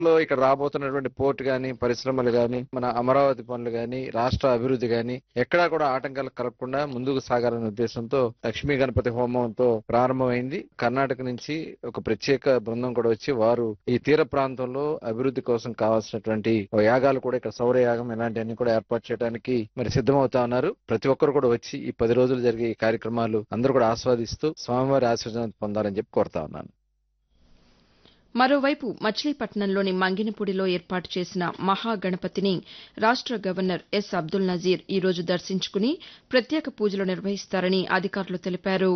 లో ఇక్కడ రాబోతున్నటువంటి పోర్ట్ గాని పరిశ్రమలు గాని మన అమరావతి పనులు గాని రాష్ట్ర అభివృద్ధి గాని ఎక్కడా కూడా ఆటంకాలు కలగకుండా ముందుకు సాగాలనే ఉద్దేశంతో లక్ష్మీ గణపతి హోమంతో ప్రారంభమైంది కర్ణాటక నుంచి ఒక ప్రత్యేక బృందం కూడా వచ్చి వారు ఈ తీర ప్రాంతంలో అభివృద్ధి కోసం కావాల్సినటువంటి యాగాలు కూడా ఇక్కడ సౌర యాగం ఇలాంటివన్నీ కూడా ఏర్పాటు చేయడానికి మరి సిద్ధమవుతా ఉన్నారు ప్రతి ఒక్కరు కూడా వచ్చి ఈ పది రోజులు జరిగే ఈ కార్యక్రమాలు అందరూ కూడా ఆస్వాదిస్తూ స్వామివారి ఆశీర్వాదం పొందాలని చెప్పి కోరుతా ఉన్నాను మరోవైపు మచిలీపట్నంలోని మంగినపూడిలో ఏర్పాటు చేసిన మహాగణపతిని రాష్ట గవర్నర్ ఎస్ అబ్దుల్ నజీర్ ఈ రోజు దర్శించుకుని ప్రత్యేక పూజలు నిర్వహిస్తారని అధికారులు తెలిపారు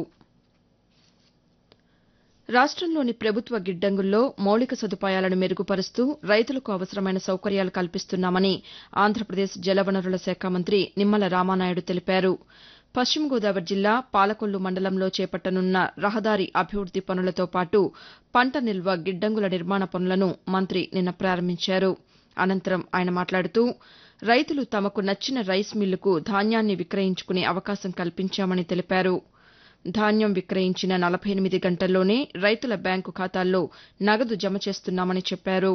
రాష్టంలోని ప్రభుత్వ గిడ్డంగుల్లో మౌలిక సదుపాయాలను మెరుగుపరుస్తూ రైతులకు అవసరమైన సౌకర్యాలు కల్పిస్తున్నామని ఆంధ్రప్రదేశ్ జలవనరుల శాఖ మంత్రి నిమ్మల రామానాయుడు తెలిపారు పశ్చిమ గోదావరి జిల్లా పాలకొల్లు మండలంలో చేపట్టనున్న రహదారి అభివృద్ది పనులతో పాటు పంట నిల్వ గిడ్డంగుల నిర్మాణ పనులను మంత్రి నిన్న ప్రారంభించారు అనంతరం ఆయన మాట్లాడుతూ రైతులు తమకు నచ్చిన రైస్ మిల్లుకు ధాన్యాన్ని విక్రయించుకునే అవకాశం కల్పించామని తెలిపారు ధాన్యం విక్రయించిన నలభై ఎనిమిది గంటల్లోనే రైతుల బ్యాంకు ఖాతాల్లో నగదు జమ చేస్తున్నామని చెప్పారు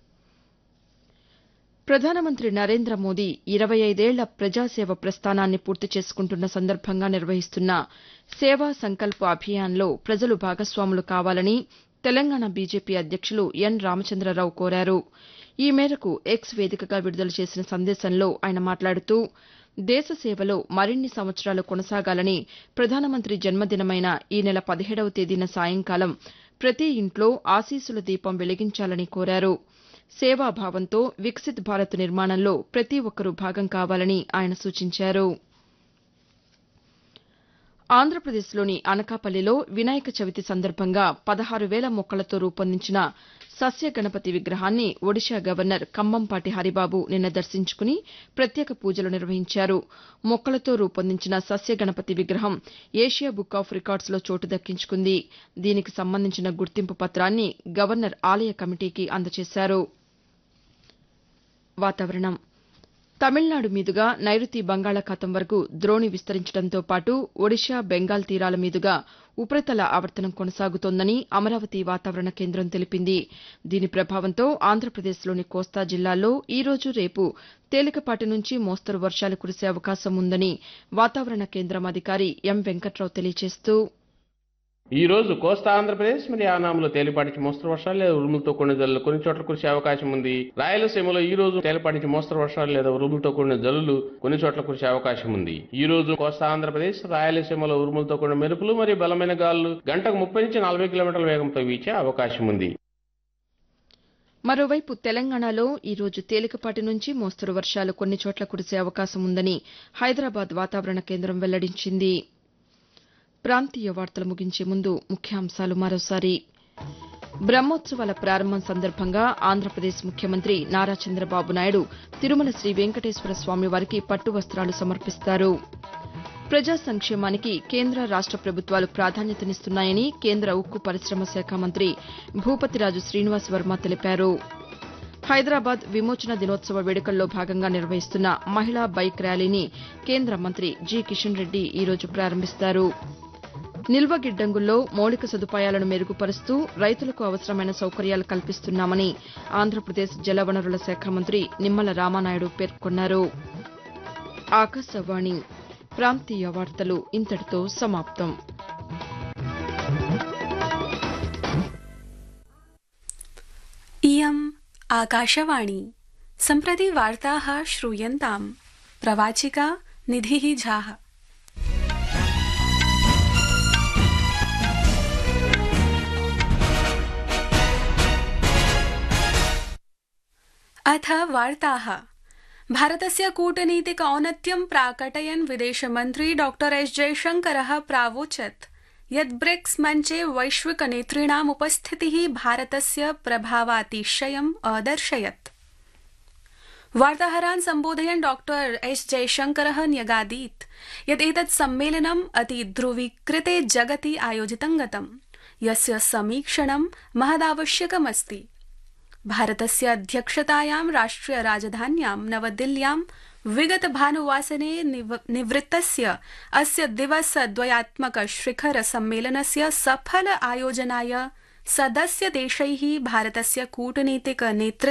ప్రధానమంత్రి నరేంద్ర మోదీ ఇరవై ఐదేళ్ల ప్రజాసేవ ప్రస్థానాన్ని పూర్తి చేసుకుంటున్న సందర్భంగా నిర్వహిస్తున్న సేవా సంకల్ప్ అభియాన్లో ప్రజలు భాగస్వాములు కావాలని తెలంగాణ బీజేపీ అధ్యక్షులు ఎన్ రామచంద్రరావు కోరారు ఈ మేరకు ఎక్స్ వేదికగా విడుదల చేసిన సందేశంలో ఆయన మాట్లాడుతూ దేశ సేవలో మరిన్ని సంవత్సరాలు కొనసాగాలని ప్రధానమంత్రి జన్మదినమైన ఈ నెల పదిహేడవ తేదీన సాయంకాలం ప్రతి ఇంట్లో ఆశీస్సుల దీపం వెలిగించాలని కోరారు సేవాభావంతో వికసిత్ భారత్ నిర్మాణంలో ప్రతి ఒక్కరూ భాగం కావాలని ఆయన సూచించారు ఆంధ్రప్రదేశ్లోని అనకాపల్లిలో వినాయక చవితి సందర్భంగా పదహారు వేల మొక్కలతో రూపొందించిన సస్య గణపతి విగ్రహాన్ని ఒడిషా గవర్నర్ కంబంపాటి హరిబాబు నిన్న దర్శించుకుని ప్రత్యేక పూజలు నిర్వహించారు మొక్కలతో రూపొందించిన సస్య గణపతి విగ్రహం ఏషియా బుక్ ఆఫ్ రికార్డ్స్లో చోటు దక్కించుకుంది దీనికి సంబంధించిన గుర్తింపు పత్రాన్ని గవర్నర్ ఆలయ కమిటీకి అందజేశారు వాతావరణం తమిళనాడు మీదుగా నైరుతి బంగాళాఖాతం వరకు ద్రోణి విస్తరించడంతో పాటు ఒడిషా బెంగాల్ తీరాల మీదుగా ఉపరితల ఆవర్తనం కొనసాగుతోందని అమరావతి వాతావరణ కేంద్రం తెలిపింది దీని ప్రభావంతో ఆంధ్రప్రదేశ్లోని కోస్తా జిల్లాల్లో ఈ రోజు రేపు తేలికపాటి నుంచి మోస్తరు వర్షాలు కురిసే అవకాశం ఉందని వాతావరణ కేంద్రం అధికారి ఎం వెంకట్రావు తెలియజేస్తూ ఈ రోజు కోస్తా ఆంధ్రప్రదేశ్ మరియు యానాంలో తేలిపాటి మోస్తరు వర్షాలు లేదా ఉరుములతో కూడిన జల్లులు కొన్ని చోట్ల కురిసే అవకాశం ఉంది రాయలసీమలో ఈ రోజు తేలిపాటి మోస్తరు వర్షాలు లేదా ఉరుములతో కూడిన జల్లులు కొన్ని చోట్ల కురిసే అవకాశం ఉంది ఈ రోజు కోస్తా ఆంధ్రప్రదేశ్ రాయలసీమలో ఉరుములతో కూడిన మెరుపులు మరియు బలమైన గాలులు గంటకు ముప్పై నుంచి నలభై కిలోమీటర్ల వేగంతో వీచే అవకాశం ఉంది మరోవైపు తెలంగాణలో ఈ రోజు తేలికపాటి నుంచి మోస్తరు వర్షాలు కొన్ని చోట్ల కురిసే అవకాశం ఉందని హైదరాబాద్ వాతావరణ కేంద్రం వెల్లడించింది ప్రాంతీయ వార్తలు ముగించే ముందు ముఖ్యాంశాలు మరోసారి బ్రహ్మోత్సవాల ప్రారంభం సందర్భంగా ఆంధ్రప్రదేశ్ ముఖ్యమంత్రి నారా చంద్రబాబు నాయుడు తిరుమల శ్రీ వెంకటేశ్వర స్వామి వారికి పట్టు వస్త్రాలు సమర్పిస్తారు ప్రజా సంక్షేమానికి కేంద్ర రాష్ట ప్రభుత్వాలు ప్రాధాన్యతనిస్తున్నాయని కేంద్ర ఉక్కు పరిశ్రమ శాఖ మంత్రి భూపతిరాజు శ్రీనివాస్ వర్మ తెలిపారు హైదరాబాద్ విమోచన దినోత్సవ వేడుకల్లో భాగంగా నిర్వహిస్తున్న మహిళా బైక్ ర్యాలీని కేంద్ర మంత్రి జి కిషన్ రెడ్డి ఈరోజు ప్రారంభిస్తారు నిల్వ గిడ్డంగుల్లో మౌలిక సదుపాయాలను మెరుగుపరుస్తూ రైతులకు అవసరమైన సౌకర్యాలు కల్పిస్తున్నామని ఆంధ్రప్రదేశ్ జలవనరుల శాఖ మంత్రి నిమ్మల రామానాయుడు పేర్కొన్నారు ఆకాశవాణి ప్రాంతీయ వార్తలు ఇంతటితో సమాప్తం इयम् आकाशवाणी सम्प्रति वार्ताः श्रूयन्ताम् प्रवाचिका निधिः झाः अथ वार्ताः भारतस्य कूटनीतिक औन्नत्यं प्राकटयन् विदेशमन्त्री डॉ एस जयशंकरः प्रावोचत् यत् ब्रिक्स मञ्चे वैश्विक नेतॄणाम् उपस्थितिः भारतस्य प्रभावातिशयम् अदर्शयत् वार्ताहरान् सम्बोधयन् डॉ एस जयशंकरः न्यगादीत् यत् एतत् सम्मेलनम् अतिध्रुवीकृते जगति आयोजितं गतम् यस्य समीक्षणं महदावश्यकमस्ति भारतस्य अध्यक्षतायां राष्ट्रिय राजधान्यां नवदिल्ल्यां विगत भानुवासरे निवृत्तस्य अस्य दिवसद्वयात्मक शिखर सम्मेलनस्य सफल आयोजनाय सदस्य देशैः भारतस्य कूटनीतिक नेतृत्व